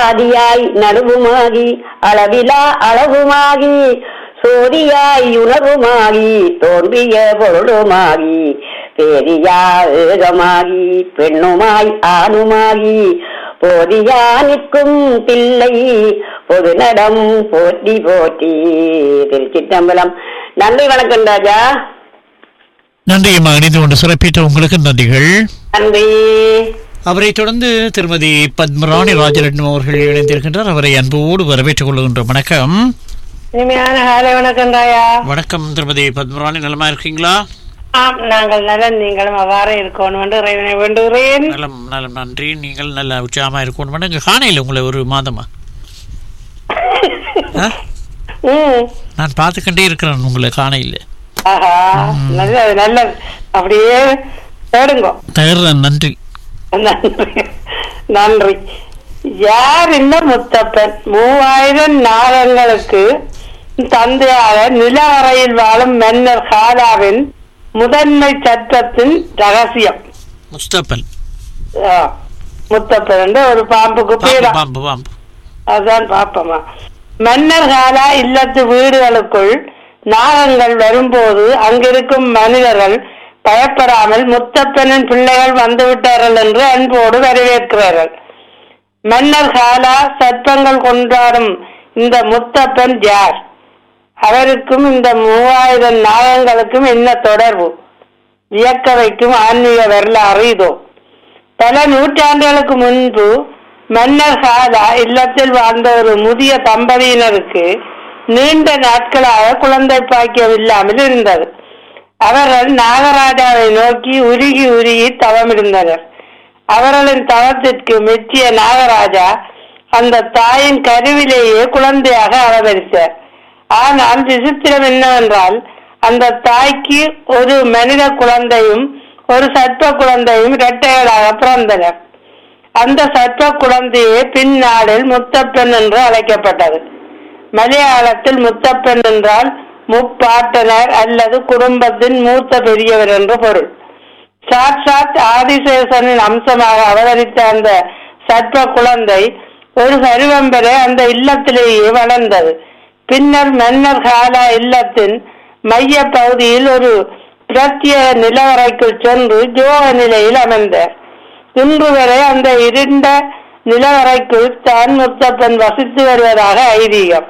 ஆதியாய் நடுவுமாகி அளவிலா அளவுமாகி சோதியாய் உணர்வுமாகி தோன்றிய பொருளுமாகி பேரியா ஏகமாகி பெண்ணுமாய் ஆணுமாகி போதியா நிற்கும் பிள்ளை பொது நடம் போற்றி போற்றி திருச்சிற்றம்பலம் நன்றி வணக்கம் ராஜா நன்றியம்மா இணைந்து கொண்டு சிறப்பித்த உங்களுக்கு நன்றிகள் நன்றி அவரை தொடர்ந்து திருமதி பத்மராணி ராஜரட்னம் அவர்கள் இணைந்திருக்கின்றார் அவரை அன்போடு வரவேற்றுக் கொள்கின்றோம் வணக்கம் இனிமையான காலை வணக்கம் ராயா வணக்கம் திருமதி பத்மராணி நலமா இருக்கீங்களா ஆம் நாங்கள் நலன் நீங்களும் அவ்வாறு இருக்கணும் என்று இறைவனை வேண்டுகிறேன் நலம் நலம் நன்றி நீங்கள் நல்ல உற்சாகமா இருக்கணும் இங்க காணையில் உங்களை ஒரு மாதமா ஆ? ம் நான் பார்த்துக்கிட்டே இருக்கிறேன் உங்களை காணையில் ஆஹா நல்லது நல்லது அப்படியே தேடுங்க தகர்றேன் நன்றி நன்றி நன்றி யார் இந்த முத்தப்பன் மூவாயிரம் நாகங்களுக்கு தந்தையாக நிலவரையில் வாழும் மன்னர் காலாவின் முதன்மை சட்டத்தின் ரகசியம் முஸ்தபன் ஆ, முத்தப்பன் என்று ஒரு பாம்புக்கு பாம்பு பேரா பாம்பு பாம்பு அதான் பாப்பமா மன்னர் காலா இல்லத்து வீடுகளுக்குள் நாகங்கள் வரும்போது அங்கிருக்கும் மனிதர்கள் பயப்படாமல் முத்தப்பனின் பிள்ளைகள் வந்துவிட்டார்கள் என்று அன்போடு வரவேற்கிறார்கள் மன்னர் காலா சர்ப்பங்கள் கொண்டாடும் இந்த முத்தப்பன் யார் அவருக்கும் இந்த மூவாயிரம் நாகங்களுக்கும் என்ன தொடர்பு வியக்க வைக்கும் ஆன்மீக வரலாறு இதோ பல நூற்றாண்டுகளுக்கு முன்பு மன்னர் சாதா இல்லத்தில் வாழ்ந்த ஒரு முதிய தம்பதியினருக்கு நீண்ட நாட்களாக குழந்தை பாக்கியம் இல்லாமல் இருந்தது அவர்கள் நாகராஜாவை நோக்கி உருகி உருகி தவமிருந்தனர் அவர்களின் தவத்திற்கு மெச்சிய நாகராஜா அந்த தாயின் கருவிலேயே குழந்தையாக அவதரித்தார் ஆனால் விசித்திரம் என்னவென்றால் அந்த தாய்க்கு ஒரு மனித குழந்தையும் ஒரு சர்ப்ப குழந்தையும் இரட்டைகளாக பிறந்தனர் அந்த சர்ப்ப குழந்தையே பின்னாளில் முத்தப்பெண் என்று அழைக்கப்பட்டது மலையாளத்தில் முத்தப்பெண் என்றால் முப்பாட்டனர் அல்லது குடும்பத்தின் மூத்த பெரியவர் என்று பொருள் சாட்சாத் ஆதிசேஷனின் அம்சமாக அவதரித்த அந்த சர்ப்ப குழந்தை ஒரு பருவம் வரை அந்த இல்லத்திலேயே வளர்ந்தது பின்னர் மன்னர் காலா இல்லத்தின் மைய பகுதியில் ஒரு பிரத்யேக நிலவரைக்குள் சென்று ஜோக நிலையில் அமர்ந்தார் இன்று வரை அந்த இருண்ட நிலவரைக்குள் தான் முத்தப்பன் வசித்து வருவதாக ஐதீகம்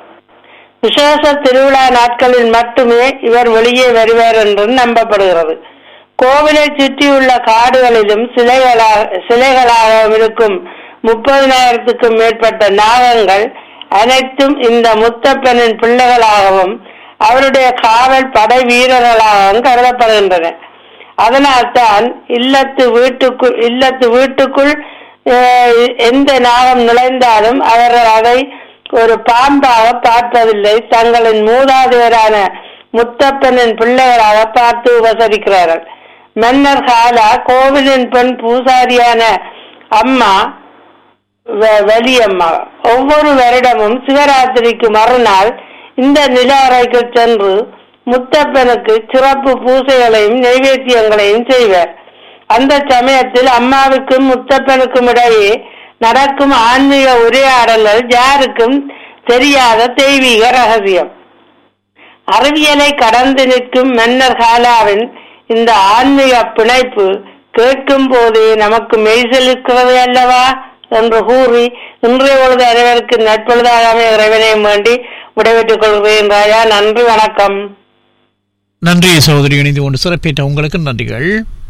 விசேஷ திருவிழா நாட்களில் மட்டுமே இவர் வெளியே வருவார் என்று நம்பப்படுகிறது கோவிலை சுற்றியுள்ள காடுகளிலும் சிலைகளாக சிலைகளாகவும் இருக்கும் முப்பதினாயிரத்துக்கும் மேற்பட்ட நாகங்கள் அனைத்தும் இந்த முத்தப்பனின் பிள்ளைகளாகவும் அவருடைய காவல் படை வீரர்களாகவும் கருதப்படுகின்றன அதனால்தான் இல்லத்து வீட்டுக்குள் இல்லத்து வீட்டுக்குள் அஹ், எந்த நாகம் நுழைந்தாலும் அவர்கள் அதை ஒரு பாம்பாக பார்ப்பதில்லை தங்களின் மூதாதையரான முத்தப்பனின் பிள்ளைகளாக பார்த்து உபசரிக்கிறார்கள் மன்னர் காலா கோவிலின் பெண் பூசாரியான அம்மா வ- வலியம்மா ஒவ்வொரு வருடமும் சிவராத்திரிக்கு மறுநாள் இந்த நில அறைக்கு சென்று முத்தப்பனுக்கு சிறப்பு பூசைகளையும் நைவேத்தியங்களையும் செய்வர் அந்த சமயத்தில் அம்மாவுக்கும் முத்தப்பனுக்கும் இடையே நடக்கும் ஆன்மீக உரையாடல்கள் யாருக்கும் தெரியாத தெய்வீக ரகசியம் அறிவியலை கடந்து நிற்கும் மன்னர் காலாவின் இந்த ஆன்மீக பிணைப்பு கேட்கும் போதே நமக்கு மெய்செலுக்கிறது அல்லவா என்று கூறி இன்றைய பொழுது அனைவருக்கு நட்பொழுதாக இறைவனையும் வேண்டி விடைபெற்றுக் கொள்கிறேன் ராஜா நன்றி வணக்கம் நன்றி சகோதரி இணைந்து கொண்டு சிறப்பித்த உங்களுக்கு நன்றிகள்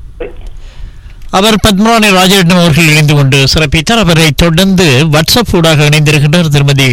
அவர் பத்மராணி ராஜரட்னம் அவர்கள் இணைந்து கொண்டு சிறப்பித்தார் அவரை தொடர்ந்து வாட்ஸ்அப் ஊடாக இணைந்திருக்கின்றார் திருமதி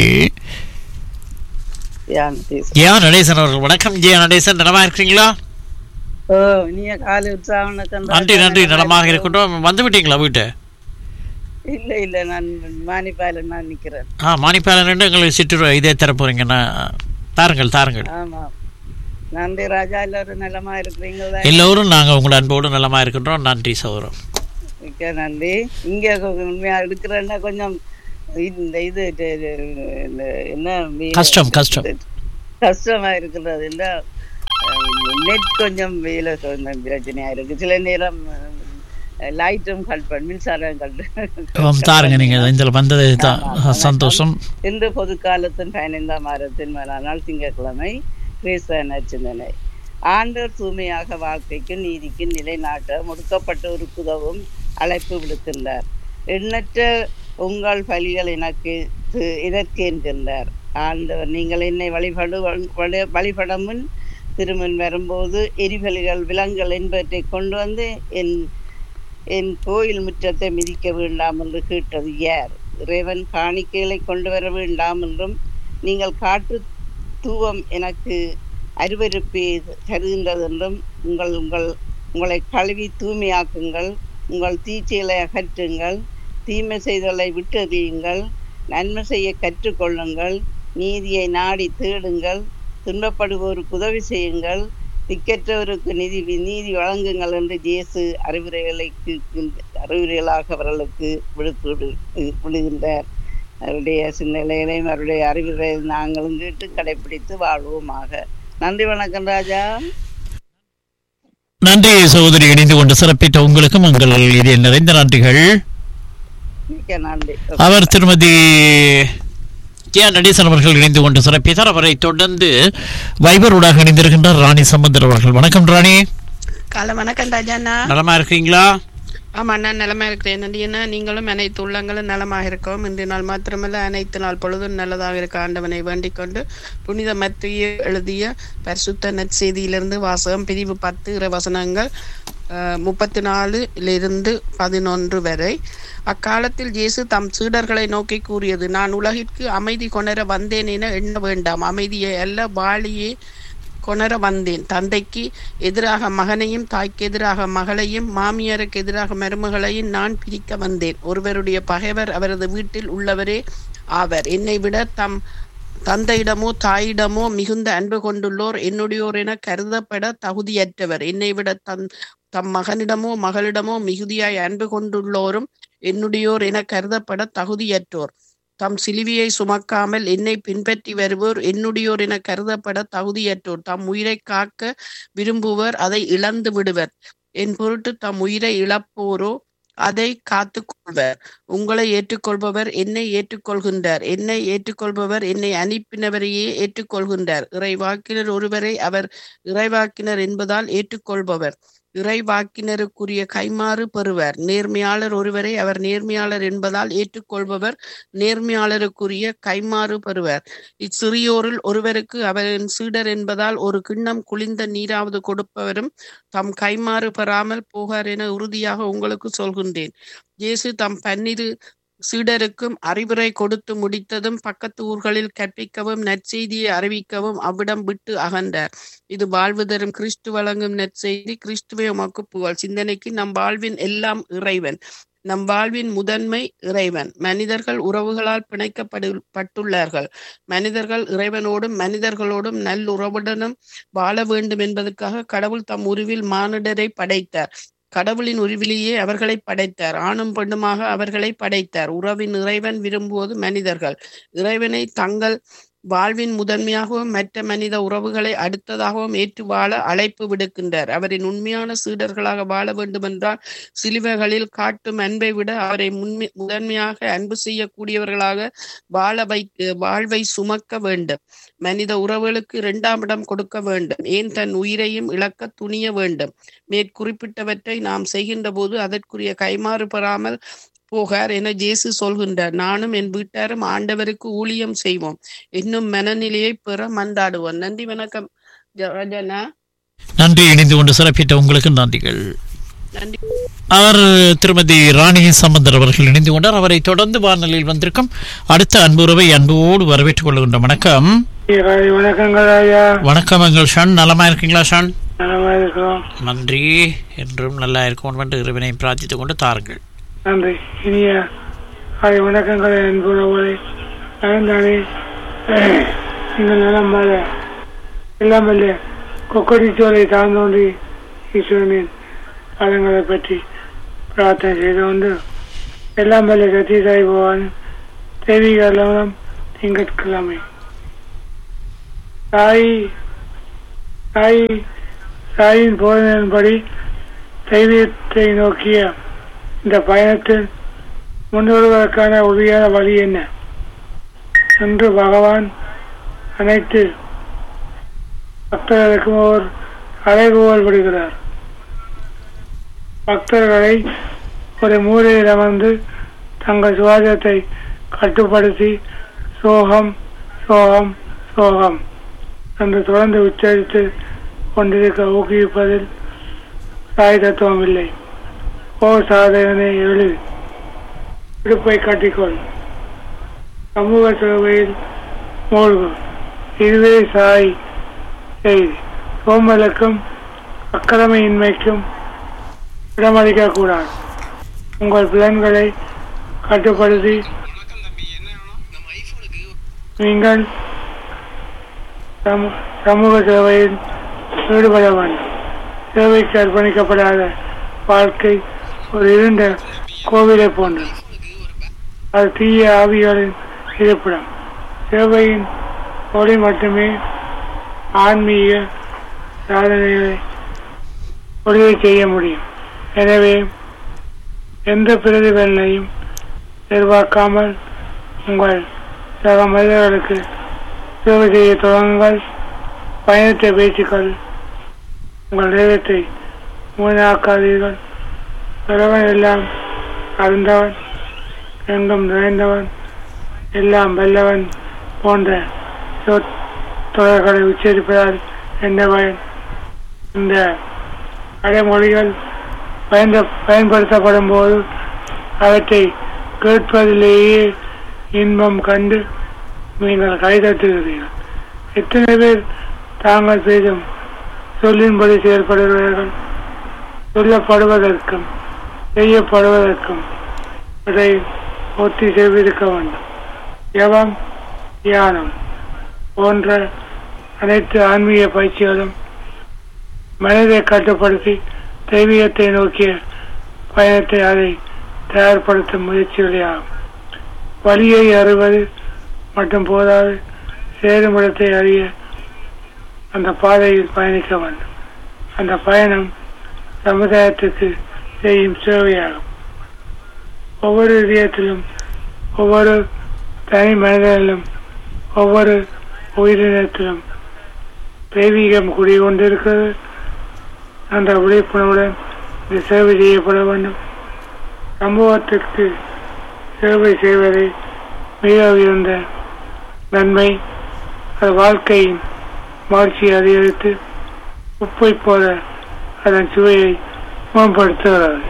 ஜெயா நடேசன் அவர்கள் வணக்கம் ஜெயா நடேசன் நலமா இருக்கிறீங்களா ஓ நீங்க காலை உற்சாகம் நன்றி நன்றி நலமாக இருக்கட்டும் வந்து விட்டீங்களா வீட்டு இல்ல இல்ல நான் மானிப்பால நான் நிக்கிறேன் ஆ மாணிப்பாளன் ரெண்டு எங்களுக்கு சிற்று இதே தர போறீங்கன்னா தாருங்கள் தாருங்கள் ஆமா நன்றி ராஜா எல்லாரும் நலமா இருக்கிறீங்களா எல்லோரும் நாங்கள் உங்கள் அன்போடு நலமா இருக்கின்றோம் நன்றி சௌரம் மிக்க நன்றி இங்க கொ- உண்மையா இருக்கிறேன்னா கொஞ்சம் இந்த இது இது- இந்த என்ன மீ- கஷ்டம், கஷ்டம். கஷ்டமா இருக்கிறது இல்ல நெட் கொஞ்சம் வெயில கொஞ்சம் பிரச்சனையா இருக்கு சில நேரம் லைட்டும் கட் பண்ணி மின்சாரம் கட் ஆம், தாருங்க நீங்க இதில் வந்தது தான் சந்தோஷம் இன்று பொது காலத்தின் பதினைந்தாம் வாரத்தின் மேலானால் திங்கட்கிழமை கிறிஸ்தவ நச்சிந்தனை ஆண்டவர் தூய்மையாக வாழ்க்கைக்கு நீதிக்கு நிலைநாட்ட முடுக்கப்பட்டோருக்கு உதவும் அழைப்பு விடுக்கின்றார் எண்ணற்ற உங்கள் பலிகள் எனக்கு இதற்கு என்கின்றார் ஆண்டவர் நீங்கள் என்னை வழிபடு வழி- வழிபட முன் திருமன் வரும்போது எரிபலிகள் விலங்குகள் என்பவற்றை கொண்டு வந்து என் என் கோயில் முற்றத்தை மிதிக்க வேண்டாம் என்று கேட்டது யார் இறைவன் காணிக்கைகளை கொண்டு வர வேண்டாம் என்றும் நீங்கள் காற்று தூவம் எனக்கு அருவருப்பை தருகின்றது என்றும் உங்கள் உங்கள் உங்களை கழுவி தூய்மையாக்குங்கள் உங்கள் தீச்செயலை அகற்றுங்கள் தீமை செய்தலை விட்டறியுங்கள் நன்மை செய்ய கற்றுக்கொள்ளுங்கள் நீதியை நாடி தேடுங்கள் துன்பப்படுவோருக்கு உதவி செய்யுங்கள் திக்கற்றவருக்கு நிதி நீதி வழங்குங்கள் என்று இயேசு அறிவுரைகளை கேட்கின்ற- அறிவுரைகளாக அவர்களுக்கு விடுப்பு விடு- விடுகின்றார் அவருடைய சிந்தனைகளையும் அவருடைய அறிவுரை நாங்களும் கேட்டு கடைபிடித்து வாழ்வோமாக நன்றி வணக்கம் ராஜா நன்றி சகோதரி இணைந்து கொண்டு சிறப்பித்த உங்களுக்கும் எங்கள் இதய நிறைந்த நன்றிகள் மிக்க நன்றி அவர் திருமதி கே நடேசன் அவர்கள் இணைந்து கொண்டு சிறப்பித்தார் அவரை தொடர்ந்து வைபரூடாக இணைந்திருக்கின்றார் ராணி சம்பந்தர் அவர்கள் வணக்கம் ராணி காலை வணக்கம் ராஜாண்ணா நலமா இருக்கீங்களா ஆமா நான் நலமா இருக்கிறேன் நன்றி அண்ணா நீங்களும் அனைத்து உள்ளங்களும் நலமாக இருக்கவும் இன்றைய நாள் மாத்திரமல்ல அனைத்து நாள் பொழுதும் நல்லதாக இருக்க ஆண்டவனை வேண்டிக் கொண்டு புனித மத்திய எழுதிய பரிசுத்த நற்செய்தியிலிருந்து வாசகம் பிரிவு பத்து இறை வசனங்கள் முப்பத்தி நாலுலிருந்து பதினொன்று வரை அக்காலத்தில் இயேசு தம் சீடர்களை நோக்கி கூறியது நான் உலகிற்கு அமைதி கொணர வந்தேன் என எண்ண வேண்டாம் அமைதியை அல்ல வாளியே கொணர வந்தேன் தந்தைக்கு எதிராக மகனையும் தாய்க்கு எதிராக மகளையும் மாமியாருக்கு எதிராக மருமகளையும் நான் பிரிக்க வந்தேன் ஒருவருடைய பகைவர் அவரது வீட்டில் உள்ளவரே ஆவர் என்னை விட தம் தந்தையிடமோ தாயிடமோ மிகுந்த அன்பு கொண்டுள்ளோர் என்னுடையோர் என கருதப்பட தகுதியற்றவர் என்னை விட தன் தம் மகனிடமோ மகளிடமோ மிகுதியாய் அன்பு கொண்டுள்ளோரும் என்னுடையோர் என கருதப்பட தகுதியற்றோர் தம் சிலுவையை சுமக்காமல் என்னை பின்பற்றி வருவோர் என்னுடையோர் என கருதப்பட தகுதியற்றோர் தம் உயிரை காக்க விரும்புவர் அதை இழந்து விடுவர் என் பொருட்டு தம் உயிரை இழப்போரோ அதை காத்து கொள்வர் உங்களை ஏற்றுக்கொள்பவர் என்னை ஏற்றுக்கொள்கின்றார் என்னை ஏற்றுக்கொள்பவர் என்னை அனுப்பினவரையே ஏற்றுக்கொள்கின்றார் இறைவாக்கினர் ஒருவரை அவர் இறைவாக்கினர் என்பதால் ஏற்றுக்கொள்பவர் இறைவாக்கினருக்குரிய கைமாறு பெறுவர் நேர்மையாளர் ஒருவரை அவர் நேர்மையாளர் என்பதால் ஏற்றுக்கொள்பவர் நேர்மையாளருக்குரிய கைமாறு பெறுவர் இச்சிறியோரில் ஒருவருக்கு அவரின் சீடர் என்பதால் ஒரு கிண்ணம் குளிர்ந்த நீராவது கொடுப்பவரும் தம் கைமாறு பெறாமல் போகார் என உறுதியாக உங்களுக்கு சொல்கின்றேன் இயேசு தம் பன்னிரு சீடருக்கும் அறிவுரை கொடுத்து முடித்ததும் பக்கத்து ஊர்களில் கற்பிக்கவும் நற்செய்தியை அறிவிக்கவும் அவ்விடம் விட்டு அகன்றார் இது வாழ்வு தரும் கிறிஸ்து வழங்கும் நற்செய்தி கிறிஸ்துவை உமக்கு புகழ் சிந்தனைக்கு நம் வாழ்வின் எல்லாம் இறைவன் நம் வாழ்வின் முதன்மை இறைவன் மனிதர்கள் உறவுகளால் பிணைக்கப்படு பட்டுள்ளார்கள் மனிதர்கள் இறைவனோடும் மனிதர்களோடும் நல்லுறவுடனும் வாழ வேண்டும் என்பதற்காக கடவுள் தம் உருவில் மானிடரை படைத்தார் கடவுளின் உருவிலேயே அவர்களை படைத்தார் ஆணும் பெண்ணுமாக அவர்களை படைத்தார் உறவின் இறைவன் விரும்புவது மனிதர்கள் இறைவனை தங்கள் வாழ்வின் முதன்மையாகவும் மற்ற மனித உறவுகளை அடுத்ததாகவும் ஏற்று வாழ அழைப்பு விடுக்கின்றார் அவரின் உண்மையான சீடர்களாக வாழ வேண்டுமென்றால் சிலுவைகளில் காட்டும் அன்பை விட அவரை முன்மை முதன்மையாக அன்பு செய்யக்கூடியவர்களாக வாழ வை வாழ்வை சுமக்க வேண்டும் மனித உறவுகளுக்கு இரண்டாம் இடம் கொடுக்க வேண்டும் ஏன் தன் உயிரையும் இழக்க துணிய வேண்டும் மேற்குறிப்பிட்டவற்றை நாம் செய்கின்ற போது அதற்குரிய கைமாறு பெறாமல் போகார் என ஜேசு சொல்கின்றார் நானும் என் வீட்டாரும் ஆண்டவருக்கு ஊழியம் செய்வோம் இன்னும் மனநிலையை பெற மன்றாடுவோம் நன்றி வணக்கம் ராஜனா நன்றி இணைந்து கொண்டு சிறப்பித்த உங்களுக்கு நன்றிகள் நன்றி அவர் திருமதி ராணி சம்பந்தர் அவர்கள் இணைந்து கொண்டார் அவரை தொடர்ந்து வானொலியில் வந்திருக்கும் அடுத்த அன்புறவை அன்போடு வரவேற்றுக் கொள்கின்ற வணக்கம் ராய் வணக்கங்கள் ஐயா வணக்கம் எங்கள் ஷான் நலமா இருக்கீங்களா ஷான் நலமா இருக்கிறோம் நன்றி என்றும் நல்லா இருக்கும் என்று இறைவனை பிரார்த்தித்துக் கொண்டு தாருங்கள் நன்றி இனிய காலை வணக்கங்கள் என்பவர்களை நலந்தானே நீங்கள் நலம் வாழ எல்லாம் வல்ல கொக்கடிச்சோலை தாழ்ந்தோண்டி ஈஸ்வரனின் பலங்களை பற்றி பிரார்த்தனை செய்து கொண்டு எல்லாம் வல்ல சத்தி சாய் பகவான் தெய்வீக அலுவலம் திங்கட்கிழமை தாய் தாய் தாயின் போதனையின்படி தெய்வீகத்தை நோக்கிய இந்த பயணத்தில் முன்னேறுவதற்கான உறுதியான வழி என்ன என்று பகவான் அனைத்து பக்தர்களுக்கும் ஒரு அறைகோல் விடுகிறார் பக்தர்களை ஒரு மூலையில் அமர்ந்து தங்கள் சுவாசத்தை கட்டுப்படுத்தி சோகம் சோகம் சோகம் என்று தொடர்ந்து உச்சரித்து கொண்டிருக்க ஊக்குவிப்பதில் சாய் தத்துவம் இல்லை ஓ சாதகனை எழுது இடுப்பை கட்டிக்கொள் சமூக சேவையில் மூழ்கு இதுவே சாய் செய்தி சோம்பலுக்கும் அக்கிரமையின்மைக்கும் இடமளிக்க கூடாது உங்கள் புலன்களை கட்டுப்படுத்தி நீங்கள் சமூ- சமூக சேவையில் ஈடுபட வேண்டும் சேவைக்கு அர்ப்பணிக்கப்படாத வாழ்க்கை ஒரு இருண்ட கோவிலை போன்றது அது தீய ஆவிகளின் இருப்பிடம் சேவையின் ஒளி மட்டுமே ஆன்மீக சாதனைகளை ஒளியை செய்ய முடியும் எனவே எந்த பிரதிபலனையும் எதிர்பார்க்காமல் உங்கள் சக மனிதர்களுக்கு சேவை செய்ய தொடங்குங்கள் பயணத்தை பேச்சுக்கள் உங்கள் நேரத்தை மூணாக்காதீர்கள் பிறவன் எல்லாம் அறிந்தவன் எங்கும் நிறைந்தவன் எல்லாம் வல்லவன் போன்ற சொற் தொடர்களை உச்சரிப்பதால் என்ன பயன் இந்த அடைமொழிகள் பயந்த பயன்படுத்தப்படும் போது அவற்றை கேட்பதிலேயே இன்பம் கண்டு நீங்கள் கைதட்டுகிறீர்கள் எத்தனை பேர் தாங்கள் பேசும் சொல்லின்படி செயல்படுகிறார்கள் சொல்லப்படுவதற்கும் செய்யப்படுவதற்கும் இதை ஒத்தி செய்திருக்க வேண்டும் யவம் தியானம் போன்ற அனைத்து ஆன்மீக பயிற்சிகளும் மனதை கட்டுப்படுத்தி தெய்வீகத்தை நோக்கிய பயணத்தை அதை தயார்படுத்தும் முயற்சிகளே ஆகும் வழியை அறிவது மட்டும் போதாது சேரும் இடத்தை அறிய அந்த பாதையில் பயணிக்க வேண்டும் அந்த பயணம் சமுதாயத்துக்கு செய்யும் சேவையாகும் ஒவ்வொரு இதயத்திலும் ஒவ்வொரு தனி மனிதனிலும் ஒவ்வொரு உயிரினத்திலும் தெய்வீகம் குடிகொண்டிருக்கிறது அந்த விழிப்புணர்வுடன் இந்த சேவை செய்யப்பட வேண்டும் சமூகத்திற்கு சேவை செய்வதை மிக உயர்ந்த நன்மை அது வாழ்க்கையின் மகிழ்ச்சியை அதிகரித்து உப்பை போல அதன் சுவையை மேம்படுத்துகிறது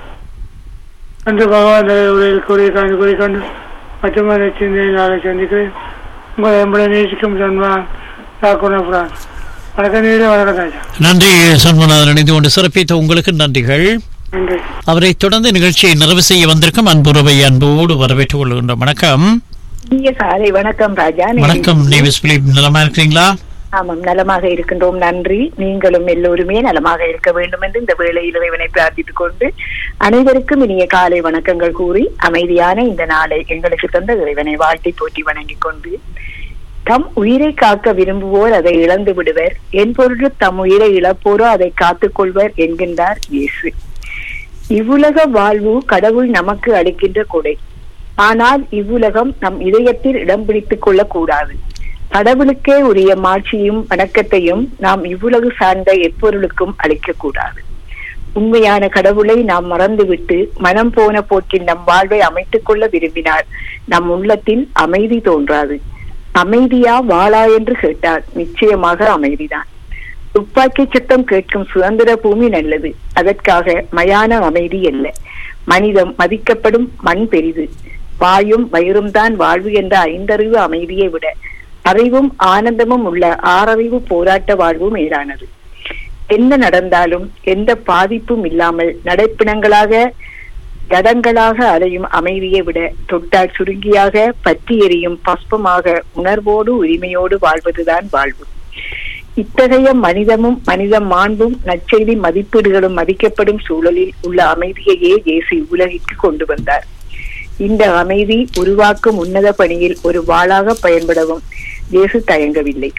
அன்று பகவான் உரையில் கூறிய காண்டு கூறிக்கொண்டு மற்றும் அந்த சிந்தனை நாளை சந்திக்கிறேன் உங்களை என்பதை நேசிக்கும் சன்மான் தாக்குனப்புறான் வணக்கம் நீரே வணக்கம் ராஜா நன்றி சண்முகநாதன் இணைந்து கொண்டு சிறப்பித்த உங்களுக்கு நன்றிகள் நன்றி அவரை தொடர்ந்து நிகழ்ச்சியை நிறைவு செய்ய வந்திருக்கும் அன்புறவை அன்போடு வரவேற்றுக் கொள்கின்றோம் வணக்கம் இனிய காலை வணக்கம் ராஜா நீ- வணக்கம் நேவிஸ் பிலிப் நலமா இருக்கிறீங்களா ஆமாம் நலமாக இருக்கின்றோம் நன்றி நீங்களும் எல்லோருமே நலமாக இருக்க வேண்டும் என்று இந்த வேளையில் இறைவனை பிரார்த்தித்துக் கொண்டு அனைவருக்கும் இனிய காலை வணக்கங்கள் கூறி அமைதியான இந்த நாளை எங்களுக்கு தந்த இறைவனை வாழ்த்தி போற்றி வணங்கிக் கொண்டு தம் உயிரை காக்க விரும்புவோர் அதை இழந்து விடுவர் என் பொருட்டு தம் உயிரை இழப்போரோ அதை காத்துக் கொள்வர் என்கின்றார் இயேசு இவ்வுலக வாழ்வு கடவுள் நமக்கு அளிக்கின்ற கொடை ஆனால் இவ்வுலகம் நம் இதயத்தில் இடம் பிடித்துக் கொள்ளக் கூடாது கடவுளுக்கே உரிய மாட்சியும் வணக்கத்தையும் நாம் இவ்வுலகு சார்ந்த எப்பொருளுக்கும் அளிக்க கூடாது உண்மையான கடவுளை நாம் மறந்துவிட்டு மனம் போன போக்கில் நம் வாழ்வை அமைத்துக் கொள்ள விரும்பினால் நம் உள்ளத்தில் அமைதி தோன்றாது அமைதியா வாளா என்று கேட்டார் நிச்சயமாக அமைதிதான் துப்பாக்கி சத்தம் கேட்கும் சுதந்திர பூமி நல்லது அதற்காக மயான அமைதி அல்ல மனிதம் மதிக்கப்படும் மண் பெரிது வாயும் வயிறும் தான் வாழ்வு என்ற ஐந்தறிவு அமைதியை விட அறிவும் ஆனந்தமும் உள்ள ஆறறிவு போராட்ட வாழ்வு மேலானது என்ன நடந்தாலும் எந்த பாதிப்பும் இல்லாமல் நடைப்பிணங்களாக ஜடங்களாக அலையும் அமைதியை விட தொட்டால் சுருங்கியாக பற்றி எரியும் பஸ்பமாக உணர்வோடு உரிமையோடு வாழ்வதுதான் வாழ்வு இத்தகைய மனிதமும் மனித மாண்பும் நற்செய்தி மதிப்பீடுகளும் மதிக்கப்படும் சூழலில் உள்ள அமைதியையே இயேசு உலகிற்கு கொண்டு வந்தார் இந்த அமைதி உருவாக்கும் உன்னத பணியில் ஒரு வாளாக பயன்படவும் இயேசு தயங்கவில்லை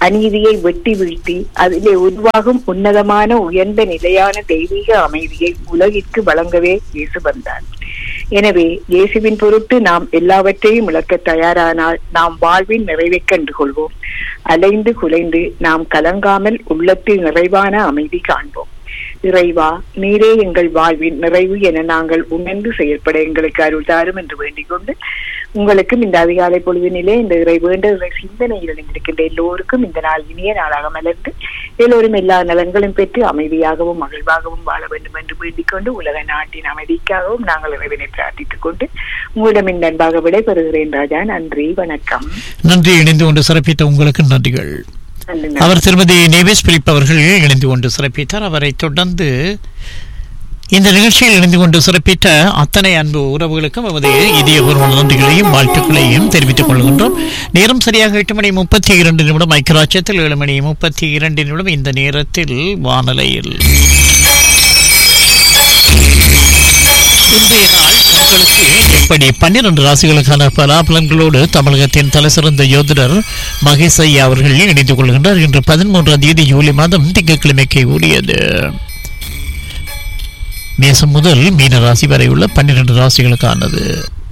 அநீதியை வெட்டி வீழ்த்தி அதிலே உருவாகும் உன்னதமான உயர்ந்த நிலையான தெய்வீக அமைதியை உலகிற்கு வழங்கவே இயேசு வந்தார் எனவே இயேசுவின் பொருட்டு நாம் எல்லாவற்றையும் இழக்க தயாரானால் நாம் வாழ்வின் நிறைவை கண்டு கொள்வோம் அலைந்து குலைந்து நாம் கலங்காமல் உள்ளத்தில் நிறைவான அமைதி காண்போம் இறைவா நீரே எங்கள் வாழ்வின் நிறைவு என நாங்கள் உணர்ந்து செயல்பட எங்களுக்கு அருள் தாரும் என்று வேண்டிக் கொண்டு உங்களுக்கும் இந்த அதிகாலை பொழுதினிலே இந்த இறை வேண்ட இறை சிந்தனையில் இருக்கின்ற எல்லோருக்கும் இந்த நாள் இனிய நாளாக மலர்ந்து எல்லோரும் எல்லா நலன்களும் பெற்று அமைதியாகவும் மகிழ்வாகவும் வாழ வேண்டும் என்று வேண்டிக் கொண்டு உலக நாட்டின் அமைதிக்காகவும் நாங்கள் இறைவனை பிரார்த்தித்துக் கொண்டு உங்களிடம் இந்த அன்பாக விடைபெறுகிறேன் ராஜா நன்றி வணக்கம் நன்றி இணைந்து கொண்டு சிறப்பித்த உங்களுக்கு நன்றிகள் நன்றி அவர் திருமதி நேவிஸ் பிலிப் அவர்கள் இணைந்து கொண்டு சிறப்பித்தார் அவரை தொடர்ந்து இந்த நிகழ்ச்சியில் இணைந்து கொண்டு சிறப்பித்த அத்தனை அன்பு உறவுகளுக்கும் நமது இதயபூர்வ நன்றிகளையும் வாழ்த்துக்களையும் தெரிவித்துக் கொள்கின்றோம் நேரம் சரியாக எட்டு மணி முப்பத்தி இரண்டு நிமிடம் ஐக்கியராட்சியத்தில் ஏழு மணி முப்பத்தி இரண்டு நிமிடம் இந்த நேரத்தில் வானலையில் இன்றைய நாள் உங்களுக்கு எப்படி பன்னிரண்டு ராசிகளுக்கான பலாபலன்களோடு தமிழகத்தின் தலைசிறந்த யோதிடர் மகேஷ் ஐயா அவர்கள் இணைந்து கொள்கின்றார் இன்று பதிமூன்றாம் தேதி ஜூலை மாதம் திங்கட்கிழமைக்கு உரியது மேசம் முதல் மீன ராசி வரை உள்ள பன்னிரண்டு ராசிகளுக்கானது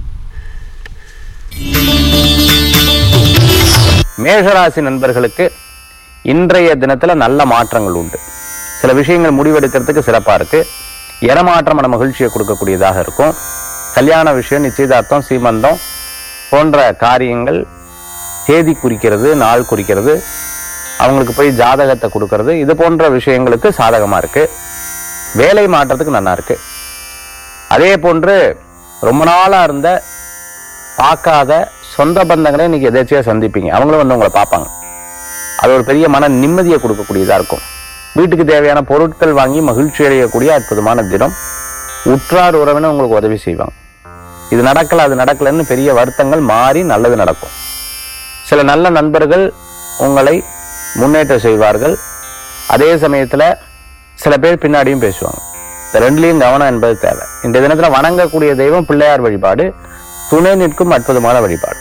மேஷராசி நண்பர்களுக்கு இன்றைய தினத்துல நல்ல மாற்றங்கள் உண்டு சில விஷயங்கள் முடிவெடுக்கிறதுக்கு சிறப்பா இருக்கு இடமாற்றமான மகிழ்ச்சியை கொடுக்கக்கூடியதாக இருக்கும் கல்யாண விஷயம் நிச்சயதார்த்தம் சீமந்தம் போன்ற காரியங்கள் தேதி குறிக்கிறது நாள் குறிக்கிறது அவங்களுக்கு போய் ஜாதகத்தை கொடுக்கறது இது போன்ற விஷயங்களுக்கு சாதகமா இருக்கு வேலை மாற்றத்துக்கு நல்லா இருக்கு அதே போன்று ரொம்ப நாளா இருந்த பார்க்காத சொந்த பந்தங்களை இன்னைக்கு எதாச்சியா சந்திப்பீங்க அவங்களும் வந்து உங்களை பார்ப்பாங்க அது ஒரு பெரிய மன நிம்மதியை கொடுக்கக்கூடியதா இருக்கும் வீட்டுக்கு தேவையான பொருட்கள் வாங்கி மகிழ்ச்சி அடையக்கூடிய அற்புதமான தினம் உற்றார் உறவினர் உங்களுக்கு உதவி செய்வாங்க இது நடக்கல அது நடக்கலன்னு பெரிய வருத்தங்கள் மாறி நல்லது நடக்கும் சில நல்ல நண்பர்கள் உங்களை முன்னேற்றம் செய்வார்கள் அதே சமயத்துல சில பேர் பின்னாடியும் பேசுவாங்க இந்த ரெண்டுலயும் கவனம் என்பது தேவை இந்த தினத்துல வணங்கக்கூடிய தெய்வம் பிள்ளையார் வழிபாடு துணை நிற்கும் அற்புதமான வழிபாடு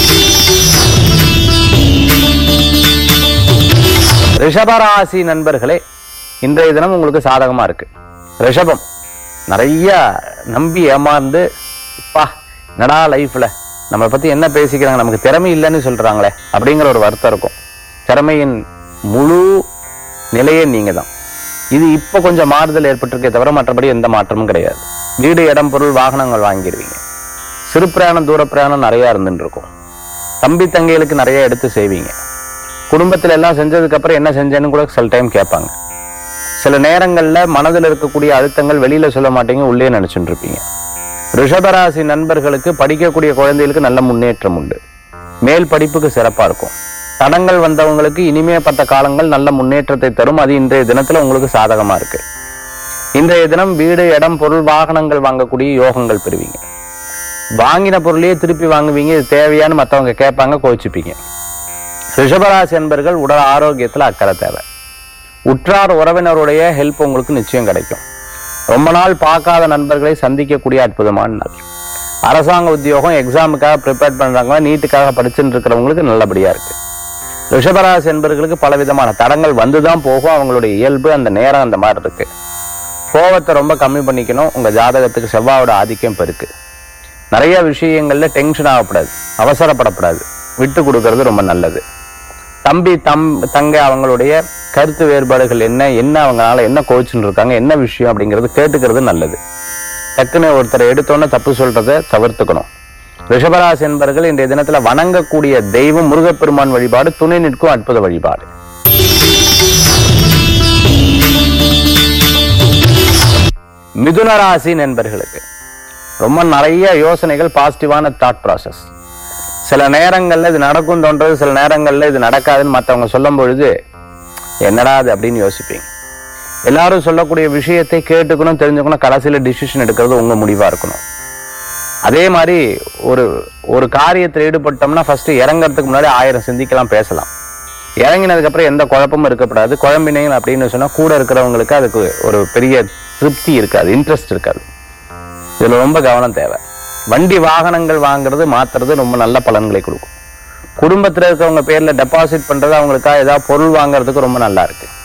ரிஷபராசி நண்பர்களே இன்றைய தினம் உங்களுக்கு சாதகமா இருக்கு ரிஷபம் நிறைய நம்பி ஏமாந்து அப்பா என்னடா லைஃப்ல நம்ம பத்தி என்ன பேசிக்கிறாங்க நமக்கு திறமை இல்லைன்னு சொல்றாங்களே அப்படிங்கிற ஒரு வருத்தம் இருக்கும் திறமையின் முழு நிலையே நீங்க தான் இது இப்ப கொஞ்சம் மாறுதல் ஏற்பட்டிருக்கே தவிர மற்றபடி எந்த மாற்றமும் கிடையாது வீடு இடம் பொருள் வாகனங்கள் வாங்கிடுவீங்க சிறு பிரயாணம் தூர பிரயாணம் நிறைய இருந்துட்டு இருக்கும் தம்பி தங்கைகளுக்கு நிறைய எடுத்து செய்வீங்க குடும்பத்துல எல்லாம் செஞ்சதுக்கு அப்புறம் என்ன செஞ்சேன்னு கூட சில டைம் கேட்பாங்க சில நேரங்கள்ல மனதில் இருக்கக்கூடிய அழுத்தங்கள் வெளியில சொல்ல மாட்டீங்க உள்ளே நினைச்சுட்டு இருப்பீங்க ரிஷபராசி நண்பர்களுக்கு படிக்கக்கூடிய குழந்தைகளுக்கு நல்ல முன்னேற்றம் உண்டு மேல் படிப்புக்கு சிறப்பா இருக்கும் தடங்கள் வந்தவங்களுக்கு இனிமேப்பட்ட காலங்கள் நல்ல முன்னேற்றத்தை தரும் அது இன்றைய தினத்துல உங்களுக்கு சாதகமா இருக்கு இன்றைய தினம் வீடு இடம் பொருள் வாகனங்கள் வாங்கக்கூடிய யோகங்கள் பெறுவீங்க வாங்கின பொருளையே திருப்பி வாங்குவீங்க இது தேவையான்னு மத்தவங்க கேட்பாங்க கோச்சிப்பீங்க ரிஷபராசி என்பர்கள் உடல் ஆரோக்கியத்துல அக்கறை தேவை உற்றார் உறவினருடைய ஹெல்ப் உங்களுக்கு நிச்சயம் கிடைக்கும் ரொம்ப நாள் பார்க்காத நண்பர்களை சந்திக்கக்கூடிய அற்புதமான நாள் அரசாங்க உத்தியோகம் எக்ஸாமுக்காக ப்ரிப்பேர் பண்றாங்க நீட்டுக்காக படிச்சுட்டு இருக்கிறவங்களுக்கு நல்லபடியா இருக்கு ரிஷபராசி என்பர்களுக்கு பலவிதமான தடங்கள் வந்துதான் போகும் அவங்களுடைய இயல்பு அந்த நேரம் அந்த மாதிரி இருக்கு கோவத்தை ரொம்ப கம்மி பண்ணிக்கணும் உங்க ஜாதகத்துக்கு செவ்வாயோட ஆதிக்கம் இப்ப இருக்கு நிறைய விஷயங்கள்ல டென்ஷன் ஆகக்கூடாது அவசரப்படக்கூடாது விட்டு கொடுக்கறது ரொம்ப நல்லது தம்பி தம் தங்கை அவங்களுடைய கருத்து வேறுபாடுகள் என்ன என்ன அவங்களால என்ன கோச்சுன்னு இருக்காங்க என்ன விஷயம் அப்படிங்கிறது கேட்டுக்கிறது நல்லது டக்குன்னு ஒருத்தரை எடுத்தோன்னே தப்பு சொல்றதை தவிர்த்துக்கணும் ரிஷபராசி என்பர்கள் இன்றைய தினத்துல வணங்கக்கூடிய தெய்வம் முருகப்பெருமான் வழிபாடு துணை நிற்கும் அற்புத வழிபாடு மிதுன ராசி நண்பர்களுக்கு ரொம்ப நிறைய யோசனைகள் பாசிட்டிவான தாட் ப்ராசஸ் சில நேரங்கள்ல இது நடக்கும் தோன்றது சில நேரங்கள்ல இது நடக்காதுன்னு மத்தவங்க சொல்லும் பொழுது என்னடா அது அப்படின்னு யோசிப்பீங்க எல்லாரும் சொல்லக்கூடிய விஷயத்தை கேட்டுக்கணும் தெரிஞ்சுக்கணும் கடைசியில டிசிஷன் எடுக்கிறது உங்க முடிவா இருக்கணும் அதே மாதிரி ஒரு ஒரு காரியத்தில் ஈடுபட்டோம்னா ஃபர்ஸ்ட் இறங்கறதுக்கு முன்னாடி ஆயிரம் சிந்திக்கலாம் பேசலாம் இறங்கினதுக்கு அப்புறம் எந்த குழப்பமும் இருக்கக்கூடாது குழம்பினீங்க அப்படின்னு சொன்னா கூட இருக்கிறவங்களுக்கு அதுக்கு ஒரு பெரிய திருப்தி இருக்காது இன்ட்ரெஸ்ட் இருக்காது இதுல ரொம்ப கவனம் தேவை வண்டி வாகனங்கள் வாங்குறது மாத்துறது ரொம்ப நல்ல பலன்களை கொடுக்கும் குடும்பத்துல இருக்கவங்க பேர்ல டெபாசிட் பண்றது அவங்களுக்காக ஏதாவது பொருள் வாங்குறதுக்கு ரொம்ப நல்லா இருக்கு